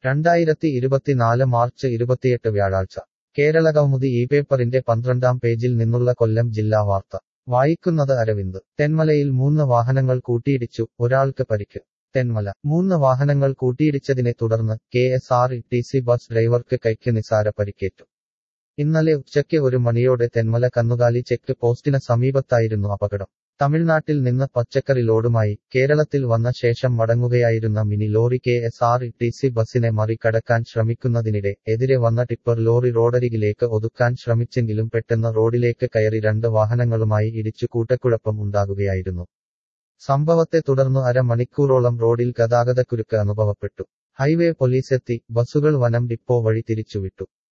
രണ്ടായിരത്തി ഇരുപത്തിനാല് മാർച്ച് ഇരുപത്തിയെട്ട് വ്യാഴാഴ്ച കേരള കൗമുദി ഈ പേപ്പറിന്റെ പന്ത്രണ്ടാം പേജിൽ നിന്നുള്ള കൊല്ലം ജില്ലാ വാർത്ത വായിക്കുന്നത് അരവിന്ദ് തെന്മലയിൽ മൂന്ന് വാഹനങ്ങൾ കൂട്ടിയിടിച്ചു ഒരാൾക്ക് പരിക്ക് തെന്മല മൂന്ന് വാഹനങ്ങൾ കൂട്ടിയിടിച്ചതിനെ തുടർന്ന് K S R T C bus ഡ്രൈവർക്ക് കൈക്ക് നിസാര പരിക്കേറ്റു ഇന്നലെ ഉച്ചയ്ക്ക് ഒരു മണിയോടെ തെന്മല കന്നുകാലി ചെക്ക് പോസ്റ്റിന് സമീപത്തായിരുന്നു അപകടം തമിഴ്നാട്ടിൽ നിന്ന് പച്ചക്കറി ലോഡുമായി കേരളത്തിൽ വന്ന ശേഷം മടങ്ങുകയായിരുന്ന mini lorry K S R T C ബസിനെ മറികടക്കാൻ ശ്രമിക്കുന്നതിനിടെ എതിരെ വന്ന ടിപ്പർ ലോറി റോഡരികിലേക്ക് ഒതുക്കാൻ ശ്രമിച്ചെങ്കിലും പെട്ടെന്ന് റോഡിലേക്ക് കയറി രണ്ട് വാഹനങ്ങളുമായി ഇടിച്ചു കൂട്ടക്കുഴപ്പം ഉണ്ടാകുകയായിരുന്നു സംഭവത്തെ തുടർന്ന് അരമണിക്കൂറോളം റോഡിൽ ഗതാഗതക്കുരുക്ക് അനുഭവപ്പെട്ടു ഹൈവേ പോലീസെത്തി ബസുകൾ വനം ഡിപ്പോ വഴി തിരിച്ചുവിട്ടു